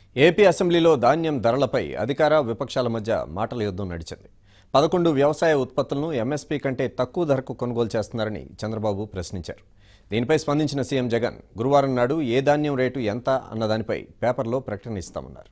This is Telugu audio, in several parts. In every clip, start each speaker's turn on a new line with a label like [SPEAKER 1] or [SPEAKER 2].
[SPEAKER 1] ఏపీ అసెంబ్లీలో ధాన్యం ధరలపై అధికార విపక్షాల మధ్య మాటల యుద్ధం నడిచింది పదకొండు వ్యవసాయ ఉత్పత్తులను ఎంఎస్పీ కంటే తక్కువ ధరకు కొనుగోలు చేస్తున్నారని చంద్రబాబు ప్రశ్నించారు దీనిపై స్పందించిన సీఎం జగన్ గురువారం నాడు ఏ ధాన్యం రేటు ఎంత అన్నదానిపై పేపర్లో ప్రకటన ఇస్తామన్నారు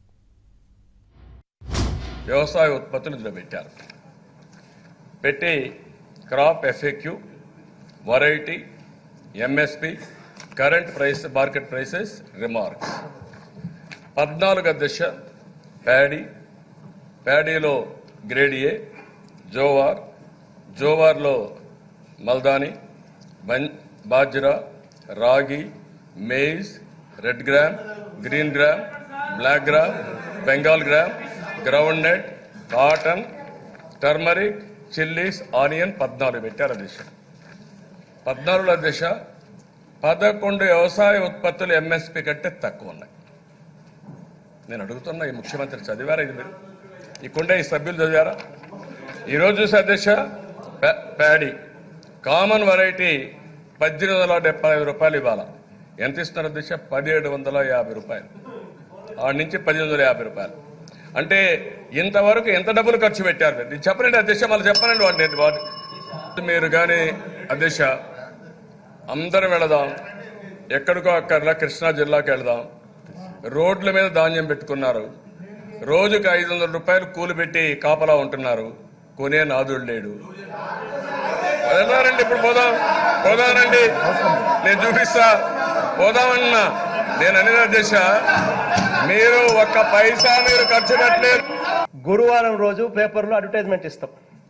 [SPEAKER 2] వ్యవసాయ ఉత్పత్తులు ఇందులో పెట్టారు పెట్టి crop FAQ variety MSP current price market prices remarks పద్నాలుగు దశ ప్యాడీ ప్యాడీలో గ్రేడ్ ఏ జోవార్ జోవార్లో మల్దాని బం bajra ragi maize red gram green gram black gram Bengal gram groundnut cotton turmeric chillies onion పద్నాలుగు పెట్టారు దిశ పద్నాలుగుల దిశ పదకొండు వ్యవసాయ ఉత్పత్తులు ఎంఎస్పి కంటే తక్కువ ఉన్నాయి నేను అడుగుతున్నా ఈ ముఖ్యమంత్రి చదివారా ఇది మీరు ఈ కొండ ఈ సభ్యులు చదివారా ఈరోజు చూసే దిశ ప్యా- ప్యాడీ కామన్ వెరైటీ పద్దెనిమిది వందల డెబ్బై ఐదు రూపాయలు ఇవ్వాల ఎంత ఇస్తున్నారు దిశ పదిహేడు వందల యాభై రూపాయలు ఆడి నుంచి పదిహేను వందల యాభై రూపాయలు అంటే ఇంతవరకు ఎంత డబ్బులు ఖర్చు పెట్టారు మీరు నేను చెప్పనండి అధ్యక్ష మళ్ళీ చెప్పనండి వాడిని వాటి మీరు కానీ అధ్యక్ష అందరం వెళదాం ఎక్కడికో అక్కర్లా కృష్ణా జిల్లాకి వెళదాం రోడ్ల మీద ధాన్యం పెట్టుకున్నారు రోజుకి ఐదు వందల రూపాయలు కూలి పెట్టి కాపలా ఉంటున్నారు కొనే నాదుడు లేడు వెళ్దారండి ఇప్పుడు పోదాం పోదానండి నేను చూపిస్తా పోదామన్నా నేను అనేది దిశ మీరు ఒక్క పైసా మీరు ఖర్చు పెట్టలేదు
[SPEAKER 3] గురువారం రోజు పేపర్లో అడ్వర్టైజ్మెంట్ ఇస్తాం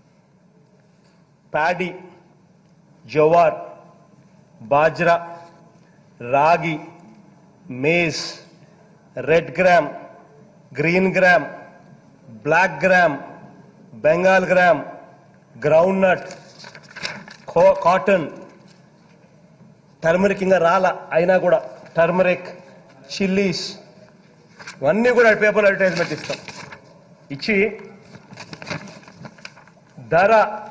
[SPEAKER 3] paddy jowar bajra ragi maize red gram green gram black gram Bengal gram groundnut cotton turmeric ఇంకా రాల అయినా కూడా టర్మరిక్ చిల్లీస్ ఇవన్నీ కూడా పేపర్ అడ్వర్టైజ్మెంట్ ఇస్తాం ఇచ్చి ధర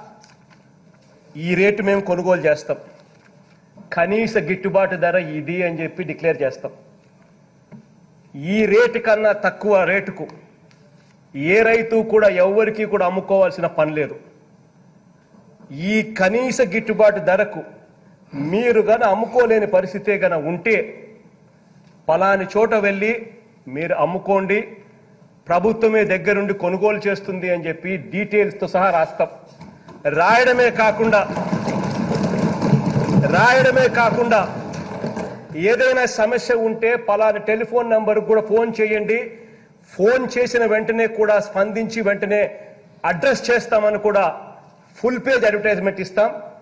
[SPEAKER 3] ఈ రేటు మేము కొనుగోలు చేస్తాం కనీస గిట్టుబాటు ధర ఇది అని చెప్పి డిక్లేర్ చేస్తాం ఈ రేటు కన్నా తక్కువ రేటుకు ఏ రైతు కూడా ఎవ్వరికీ కూడా అమ్ముకోవాల్సిన పని లేదు ఈ కనీస గిట్టుబాటు ధరకు మీరు గన అమ్ముకోలేని పరిస్థితే గన ఉంటే పలాని చోట వెళ్ళి మీరు అమ్ముకోండి ప్రభుత్వమే దగ్గరుండి కొనుగోలు చేస్తుంది అని చెప్పి డీటెయిల్స్తో సహా రాస్తాం రాయడమే కాకుండా రాయడమే కాకుండా ఏదైనా సమస్య ఉంటే పలాని టెలిఫోన్ నంబర్ కూడా ఫోన్ చేయండి ఫోన్ చేసిన వెంటనే కూడా స్పందించి వెంటనే అడ్రస్ చేస్తామని కూడా ఫుల్ పేజ్ అడ్వర్టైజ్మెంట్ ఇస్తాం